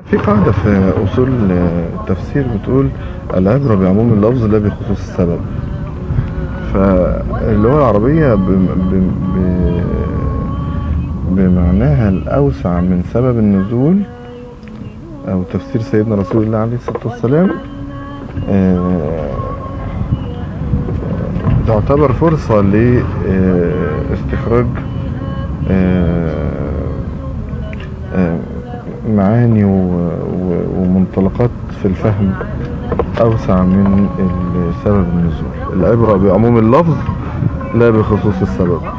في قاعدة في أصول التفسير بتقول العبرة بعموم اللفظ لا بخصوص السبب فاللغة العربية ب... ب... ب... بمعناها الأوسع من سبب النزول أو تفسير سيدنا رسول الله عليه الصلاة والسلام آه، تعتبر فرصة لاستخراج معاني و- و- ومنطلقات في الفهم أوسع من سبب النزول العبرة بعموم اللفظ لا بخصوص السبب